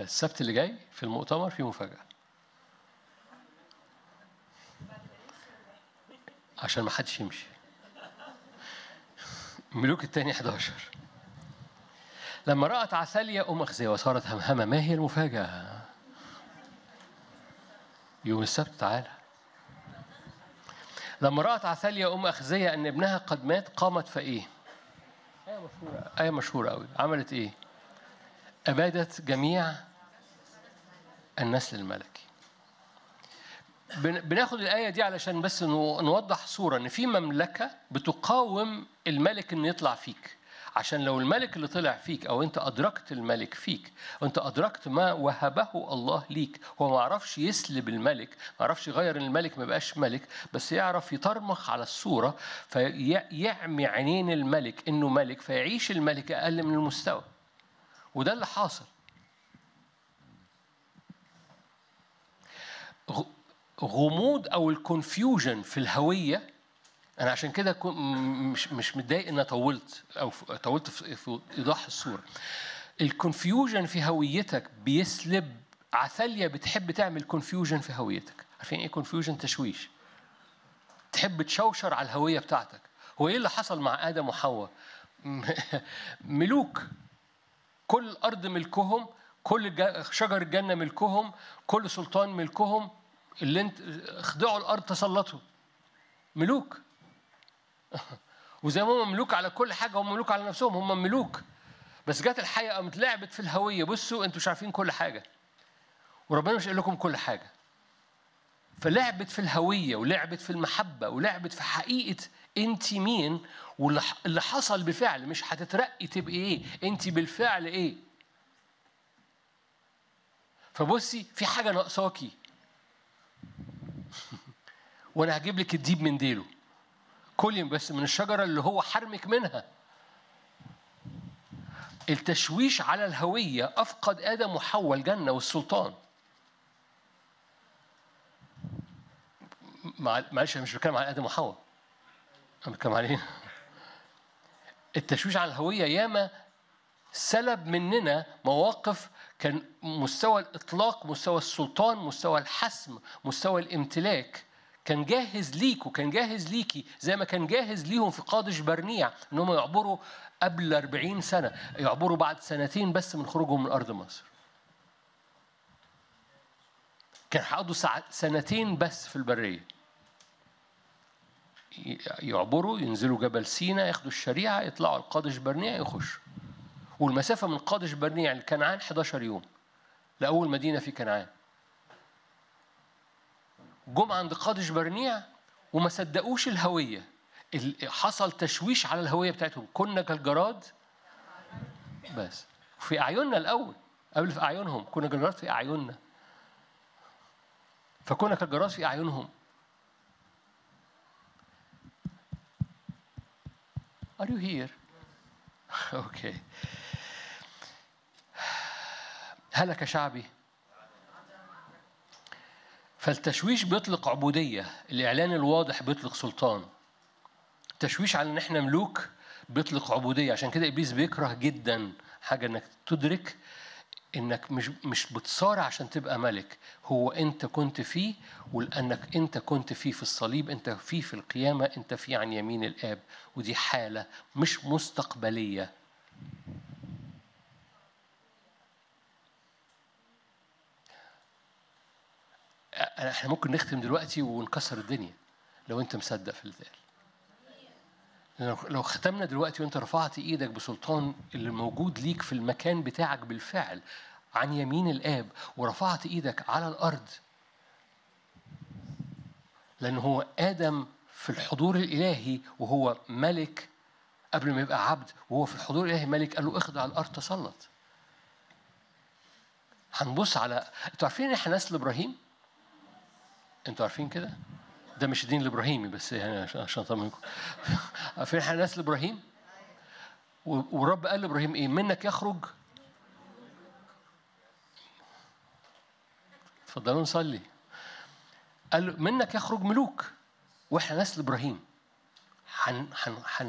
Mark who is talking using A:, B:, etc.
A: فالسبت اللي جاي في المؤتمر في مفاجأة عشان ما حدش يمشي ملوك الثاني 11 لما رأت عثاليا أم أخزية وصارت همهمة ما هي المفاجأة؟ يوم السبت تعالى لما رأت عثاليا أم أخزية أن ابنها قد مات قامت فإيه؟ آية مشهورة آية مشهورة أوي عملت إيه؟ أبادت جميع النسل الملكي بن- بناخد الآية دي علشان بس نو- نوضح صورة إن في مملكة بتقاوم الملك إنه يطلع فيك عشان لو الملك اللي طلع فيك أو أنت أدركت الملك فيك وأنت أدركت ما وهبه الله ليك هو ما عرفش يسلب الملك ما عرفش يغير الملك ما بقاش ملك بس يعرف يطرمخ على الصورة فيعمي عينين الملك إنه ملك فيعيش الملك أقل من المستوى وده اللي حاصل غ- غموض او الكونفيوجن في الهويه انا عشان كده كو- م- مش مش متضايق ان أنا طولت او ف- طولت في في ايضاح الصوره الكونفيوجن في هويتك بيسلب عثاليا بتحب تعمل كونفيوجن في هويتك عارفين ايه كونفيوجن تشويش تحب تشوشر على الهويه بتاعتك هو ايه اللي حصل مع ادم وحواء ملوك كل الارض ملكهم كل الج- شجر الجنه ملكهم كل سلطان ملكهم اللي انت خضعوا الارض تسلطوا ملوك وزي ما هم ملوك على كل حاجه هم ملوك على نفسهم هم ملوك بس جت الحقيقه قامت لعبت في الهويه بصوا انتوا مش عارفين كل حاجه وربنا مش قال لكم كل حاجه فلعبت في الهويه ولعبت في المحبه ولعبت في حقيقه انت مين واللي ح- اللي حصل بفعل مش هتترقي تبقي ايه انت بالفعل ايه فبصي في حاجه ناقصاكي وانا هجيب لك الديب من ديله كلي بس من الشجره اللي هو حرمك منها التشويش على الهويه افقد ادم وحواء الجنه والسلطان مع- معلش انا مش بتكلم عن ادم وحواء انا بتكلم علينا التشويش على الهويه ياما سلب مننا مواقف كان مستوى الاطلاق مستوى السلطان مستوى الحسم مستوى الامتلاك كان جاهز ليك وكان جاهز ليكي زي ما كان جاهز ليهم في قادش برنيع ان هم يعبروا قبل 40 سنه يعبروا بعد سنتين بس من خروجهم من ارض مصر كان هيقضوا ساعة- سنتين بس في البريه ي- يعبروا ينزلوا جبل سينا ياخدوا الشريعه يطلعوا القادش برنيع يخشوا والمسافه من قادش برنيع لكنعان 11 يوم لاول مدينه في كنعان جم عند قادش برنيع وما صدقوش الهويه ال- حصل تشويش على الهويه بتاعتهم كنا كالجراد بس في اعيننا الاول قبل في اعينهم كنا كالجراد في اعيننا فكنا كالجراد في اعينهم Are you here? Okay. هلك شعبي فالتشويش بيطلق عبودية الإعلان الواضح بيطلق سلطان التشويش على إن إحنا ملوك بيطلق عبودية عشان كده إبليس بيكره جدا حاجة إنك تدرك إنك مش مش بتصارع عشان تبقى ملك هو أنت كنت فيه ولأنك أنت كنت فيه في الصليب أنت فيه في القيامة أنت فيه عن يمين الآب ودي حالة مش مستقبلية احنا ممكن نختم دلوقتي ونكسر الدنيا لو انت مصدق في الذال لو لو ختمنا دلوقتي وانت رفعت ايدك بسلطان اللي موجود ليك في المكان بتاعك بالفعل عن يمين الاب ورفعت ايدك على الارض لان هو ادم في الحضور الالهي وهو ملك قبل ما يبقى عبد وهو في الحضور الالهي ملك قال له اخضع الارض تسلط هنبص على انتوا عارفين ان احنا نسل ابراهيم انتوا عارفين كده ده مش الدين الابراهيمي بس يعني عشان عشان اطمنكم عارفين احنا نسل ابراهيم و- والرب قال لابراهيم ايه منك يخرج اتفضلوا نصلي قال له منك يخرج ملوك واحنا نسل ابراهيم هن هن هن